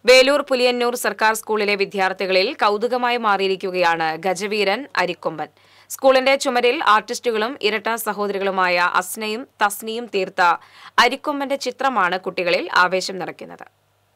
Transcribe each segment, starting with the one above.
വേലൂർ പുലിയന്നൂർ സർക്കാർ സ്കൂളിലെ വിദ്യാർത്ഥികളിൽ കൗതുകമായി മാറിയിരിക്കുകയാണ് ഗജവീരൻ അരിക്കൊമ്പൻ സ്കൂളിന്റെ ചുമരിൽ ആർട്ടിസ്റ്റുകളും ഇരട്ട സഹോദരികളുമായ അസ്നയും തസ്നിയും തീർത്ത അരിക്കൊമ്പന്റെ ചിത്രമാണ് കുട്ടികളിൽ ആവേശം നിറയ്ക്കുന്നത്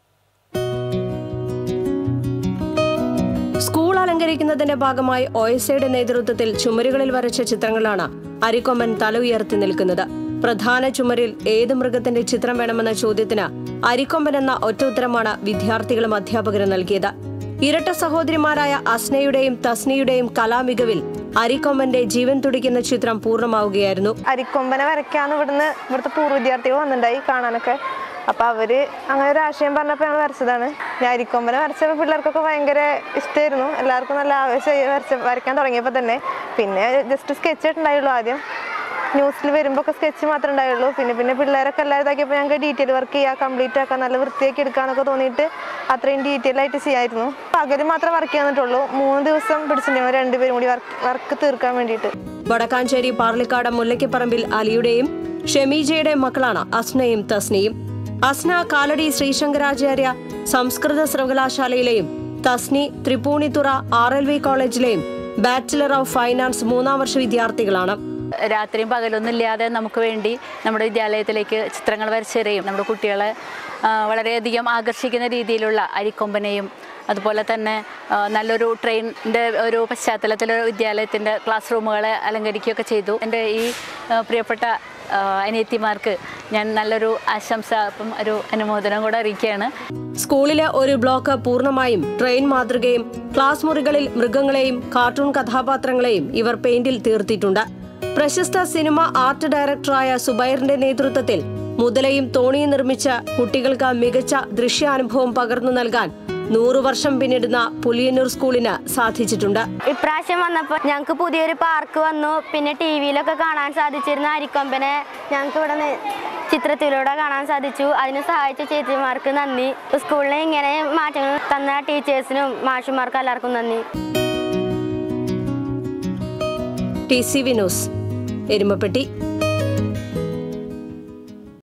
സ്കൂൾ അലങ്കരിക്കുന്നതിന്റെ ഭാഗമായി ഒയസയുടെ നേതൃത്വത്തിൽ ചുമരുകളിൽ വരച്ച ചിത്രങ്ങളാണ് അരിക്കൊമ്പൻ തല ഉയർത്തി നിൽക്കുന്നത് പ്രധാന ചുമരിൽ ഏത് മൃഗത്തിന്റെ ചിത്രം വേണമെന്ന ചോദ്യത്തിന് അരിക്കൊമ്പൻ എന്ന ഒറ്റ ഉത്തരമാണ് വിദ്യാർത്ഥികളും അധ്യാപകരും നൽകിയത് ഇരട്ട സഹോദരിമാരായ അസ്നയുടെയും തസ്നിയുടെയും കലാമികവിൽ അരിക്കൊമ്പന്റെ ജീവൻ തുടിക്കുന്ന ചിത്രം പൂർണ്ണമാവുകയായിരുന്നു അരിക്കൊമ്പനെ വരയ്ക്കാന്ന് ഇവിടുന്ന് ഇവിടുത്തെ പൂർവ്വ വിദ്യാർത്ഥികൾ വന്നിട്ടുണ്ടായി കാണാനൊക്കെ അപ്പൊ അവര് അങ്ങനെ ഒരു ആശയം പറഞ്ഞപ്പോൾ ഞങ്ങൾ വരച്ചതാണ് ഞാൻ അരിക്കൊമ്പനെ വരച്ചപ്പോൾ പിള്ളേർക്കൊക്കെ ഭയങ്കര ഇഷ്ടമായിരുന്നു എല്ലാവർക്കും നല്ല ആവേശമായി വരച്ച വരയ്ക്കാൻ തുടങ്ങിയപ്പോൾ തന്നെ പിന്നെ ജസ്റ്റ് സ്കെച്ച് ഇട്ടുണ്ടായുള്ളൂ ആദ്യം ന്യൂസിൽ വരുമ്പോൾ ഒക്കെ സ്കെച്ച് മാത്രമേ ഉണ്ടായുള്ളൂ പിന്നെ പിന്നെ പിള്ളേരൊക്കെ എല്ലാം ഇതാക്കിയപ്പോൾ ഞങ്ങൾക്ക് ഡീറ്റെയിൽ വർക്ക് ചെയ്യുക കംപ്ലീറ്റ് ആക്കാൻ നല്ല വൃത്തിയാക്കി എടുക്കാന്നൊക്കെ തോന്നിയിട്ട് അത്രയും ഡീറ്റെയിൽ ആയിട്ട് ചെയ്യായിരുന്നു പകല് മാത്രമേ വർക്ക് ചെയ്യാന്നിട്ടുള്ളൂ മൂന്ന് ദിവസം പിടിച്ചിട്ടുണ്ടായിരുന്നു രണ്ടുപേരും കൂടി വർക്ക് വർക്ക് തീർക്കാൻ വേണ്ടിയിട്ട് വടക്കാഞ്ചേരി പാർലിക്കാട് മുല്ലയ്ക്കപ്പറമ്പിൽ അലിയുടെയും ഷെമീജയുടെയും മക്കളാണ് അസ്നയും തസ്നയും അസ്ന കാലടി ശ്രീശങ്കരാചാര്യ സംസ്കൃത സർവകലാശാലയിലെയും Tasni Tripunithura R L V കോളേജിലെയും bachelor of finance മൂന്നാം വർഷ വിദ്യാർത്ഥികളാണ് രാത്രിയും പകലൊന്നും ഇല്ലാതെ നമുക്ക് വേണ്ടി നമ്മുടെ വിദ്യാലയത്തിലേക്ക് ചിത്രങ്ങൾ വരച്ചെറിയും നമ്മുടെ കുട്ടികളെ ആ, വളരെയധികം ആകർഷിക്കുന്ന രീതിയിലുള്ള അരിക്കൊമ്പനെയും അതുപോലെ തന്നെ ആ, നല്ലൊരു ട്രെയിനിൻ്റെ ഒരു പശ്ചാത്തലത്തിൽ വിദ്യാലയത്തിൻ്റെ ക്ലാസ് റൂമുകളെ അലങ്കരിക്കുകയൊക്കെ ചെയ്തു എൻ്റെ ഈ ആ, പ്രിയപ്പെട്ട ആ, അനിയത്തിമാർക്ക് ഞാൻ നല്ലൊരു ആശംസ അപ്പം ഒരു അനുമോദനം കൂടെ അറിയിക്കുകയാണ് സ്കൂളിലെ ഒരു ബ്ലോക്ക് പൂർണ്ണമായും ട്രെയിൻ മാതൃകയും ക്ലാസ് മുറികളിൽ മൃഗങ്ങളെയും കാർട്ടൂൺ കഥാപാത്രങ്ങളെയും ഇവർ പെയിന്റിൽ തീർത്തിട്ടുണ്ട് പ്രശസ്ത സിനിമ ആർട്ട് ഡയറക്ടറായ സുബൈറിന്റെ നേതൃത്വത്തിൽ മുതലയും തോണിയും നിർമ്മിച്ച കുട്ടികൾക്ക് മികച്ച ദൃശ്യാനുഭവം പകർന്നു നൽകാൻ നൂറു വർഷം പിന്നിടുന്ന പുലിയന്നൂർ സ്കൂളിന് സാധിച്ചിട്ടുണ്ട് ഇപ്രാവശ്യം വന്നപ്പോൾ ഞങ്ങൾക്ക് പുതിയൊരു പാർക്ക് വന്നു പിന്നെ ടി വിയിലൊക്കെ കാണാൻ സാധിച്ചിരുന്ന അരിക്കൊമ്പനെ ഞങ്ങൾക്ക് ഇവിടെ നി- ചിത്രത്തിലൂടെ കാണാൻ സാധിച്ചു അതിന് സഹായിച്ച ചേച്ചിമാർക്ക് നന്ദി സ്കൂളിനെ ഇങ്ങനെ മാറ്റങ്ങൾ തന്ന ടീച്ചേഴ്സിനും മാഷുമാർക്കും എല്ലാവർക്കും നന്ദി T C V news Erumapetty